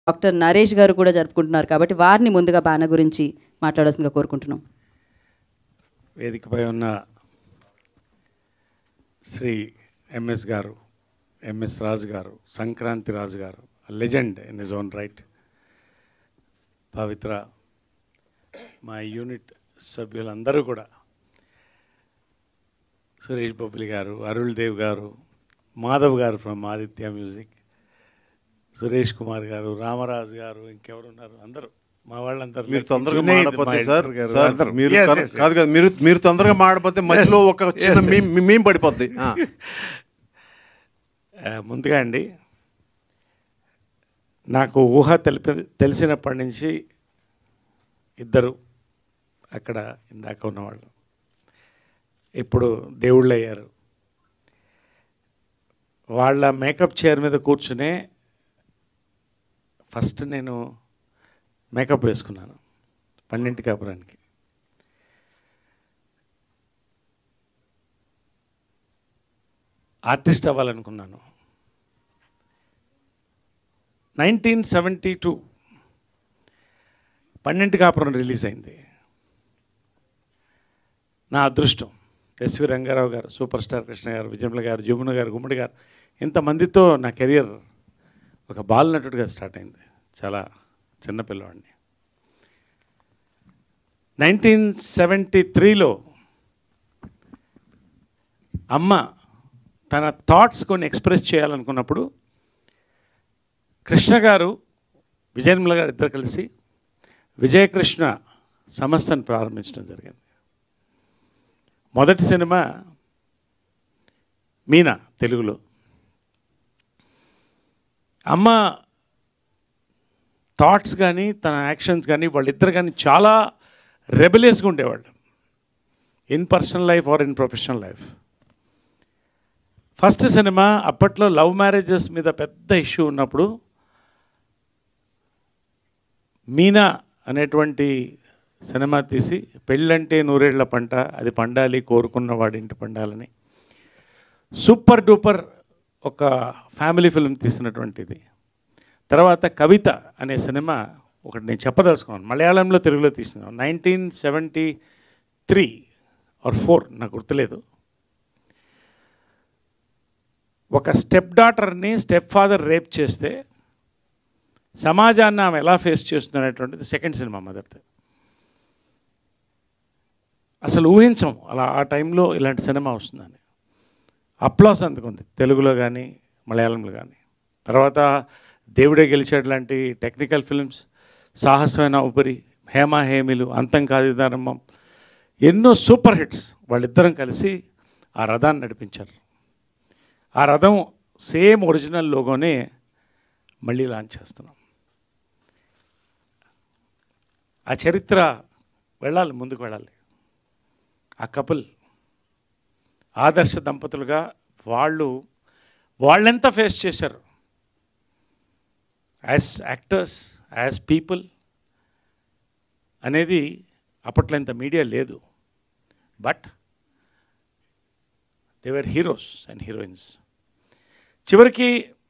Doctor Naresh గారు కూడా జరుపుకుంటున్నారు కాబట్టి వారిని ముందుగా బాణ గురించి మాట్లాడాల్సిందిగా కోరుకుంటున్నాం వేదికపై ఉన్న Shri MS garu MS Raju garu Sankranthi Raju garu legend in his own right పవిత్ర మా యూనిట్ సభ్యులందరూ కూడా సురేష్ బొబ్బిలి గారు అరుళ్ దేవ్ గారు మాధవ్ గారు ఫ్రమ్ ఆదిత్య మ్యూజిక్ సురేష్ కుమార్ గారు రామరాజు గారు ఇంకెవరున్నారు అందరూ మా వాళ్ళందరూ మీరు తొందరగా జునైద్, మాడపోతే మా సార్ ఇద్దరు గారు, సార్ అందరూ. మీరు Yes, కర- yes, yes. కాదు కాదు మీరు మీరు తొందరగా మాడపోతే మధ్యలో ఒక చిన్న yes. మీమ్ మీమ్ పడిపోద్ది ఆ. ఆ, ముందుగా అండి నాకు ఊహ తెలిపి తెలిసినప్పటి నుంచి ఇద్దరు అక్కడ ఇందాక ఉన్నవాళ్ళు ఇప్పుడు దేవుళ్ళు అయ్యారు వాళ్ళ మేకప్ చైర్ మీద కూర్చునే ఫస్ట్ నేను మేకప్ వేసుకున్నాను పన్నెంటి కాపురానికి ఆర్టిస్ట్ అవ్వాలనుకున్నాను nineteen seventy two Pannendu Kapuram release అయింది నా అదృష్టం ఎస్వి రంగారావు గారు సూపర్ స్టార్ కృష్ణ గారు విజయముల గారు జమున గారు గుమ్మడి గారు ఇంతమందితో నా కెరియర్ ఒక బాల్ నటుడిగా స్టార్ట్ అయింది చాలా చిన్న పిల్లవాడిని నైన్టీన్ సెవెంటీ త్రీలో అమ్మ తన థాట్స్ కొన్ని ఎక్స్ప్రెస్ చేయాలనుకున్నప్పుడు కృష్ణ గారు విజయనిర్మల గారు ఇద్దరు కలిసి విజయకృష్ణ సంస్థను ప్రారంభించడం జరిగింది మొదటి సినిమా మీనా తెలుగులో అమ్మ థాట్స్ కానీ తన యాక్షన్స్ కానీ వాళ్ళిద్దరు కానీ చాలా రెబలియస్గా ఉండేవాళ్ళు in personal life or in professional life first cinema అప్పట్లో లవ్ మ్యారేజెస్ మీద పెద్ద ఇష్యూ ఉన్నప్పుడు మీనా అనేటువంటి సినిమా తీసి పెళ్ళంటే నూరేళ్ల పంట అది పండాలి కోరుకున్న వాడింటి పండాలని సూపర్ డూపర్ ఒక ఫ్యామిలీ ఫిల్మ్ తీసినటువంటిది తర్వాత కవిత అనే సినిమా ఒకటి నేను చెప్పదలుచుకున్నాను మలయాళంలో తెలుగులో తీసినాను nineteen seventy three or four నాకు గుర్తులేదు ఒక స్టెప్ డాటర్ని స్టెప్ ఫాదర్ రేప్ చేస్తే సమాజాన్ని ఆమె ఎలా ఫేస్ చేస్తుందనేటువంటిది సెకండ్ సినిమా మదర్ది అసలు ఊహించం అలా ఆ టైంలో ఇలాంటి సినిమా వస్తుందని అప్లాస్ అందుకుంది తెలుగులో కానీ మలయాళంలో కానీ తర్వాత దేవుడే గెలిచాడు లాంటి టెక్నికల్ ఫిల్మ్స్ సాహసమైన ఉపరి హేమ హేమిలు అంతం కాదిదారమ్మం ఎన్నో సూపర్ హిట్స్ వాళ్ళిద్దరం కలిసి ఆ రథాన్ని నడిపించారు ఆ రథం సేమ్ ఒరిజినల్ లోగోనే మళ్ళీ లాంచ్ చేస్తున్నాం ఆ చరిత్ర వెళ్ళాలి ముందుకు వెళ్ళాలి ఆ కపుల్ ఆదర్శ దంపతులుగా వాళ్ళు వాళ్ళెంత ఫేస్ చేశారు యాజ్ యాక్టర్స్ యాజ్ పీపుల్ అనేది అప్పట్లో ఇంత మీడియా లేదు but their heroes and heroines చివరికి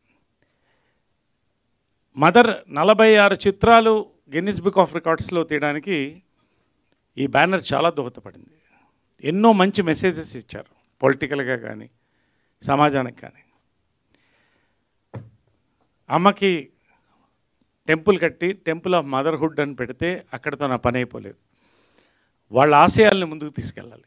మదర్ నలభై ఆరు చిత్రాలు గిన్నిస్ బుక్ ఆఫ్ రికార్డ్స్లో తీయడానికి ఈ బ్యానర్ చాలా దోహదపడింది ఎన్నో మంచి మెసేజెస్ ఇచ్చారు పొలిటికల్గా కానీ సమాజానికి కానీ అమ్మకి టెంపుల్ కట్టి టెంపుల్ ఆఫ్ మదర్హుడ్ అని పెడితే అక్కడితో నా పని అయిపోలేదు వాళ్ళ ఆశయాల్ని ముందుకు తీసుకెళ్ళాలి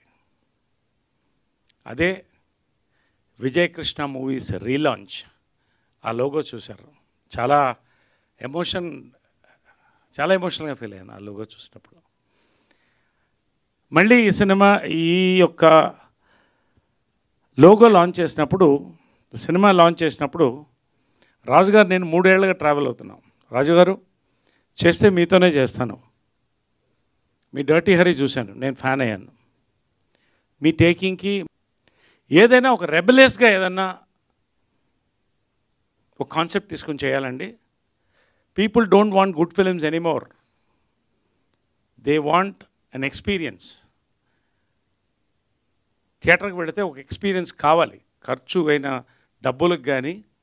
అదే విజయకృష్ణ మూవీస్ రీలాంచ్ ఆ లోగో చూశారు చాలా ఎమోషన్ చాలా ఎమోషనల్గా ఫీల్ అయ్యాను ఆ లోగో చూసినప్పుడు మళ్ళీ ఈ సినిమా ఈ యొక్క లోగో లాంచ్ చేసినప్పుడు సినిమా లాంచ్ చేసినప్పుడు రాజుగారు నేను మూడేళ్లుగా ట్రావెల్ అవుతున్నాం రాజుగారు చేస్తే మీతోనే చేస్తాను మీ డర్టీ హరి చూశాను నేను ఫ్యాన్ అయ్యాను మీ టేకింగ్కి ఏదైనా ఒక రెబలేస్గా ఏదన్నా ఒక కాన్సెప్ట్ తీసుకొని చేయాలండి people don't want good films anymore they want an experience థియేటర్కి వెళితే ఒక ఎక్స్పీరియన్స్ కావాలి ఖర్చు అయిన డబ్బులకు కానీ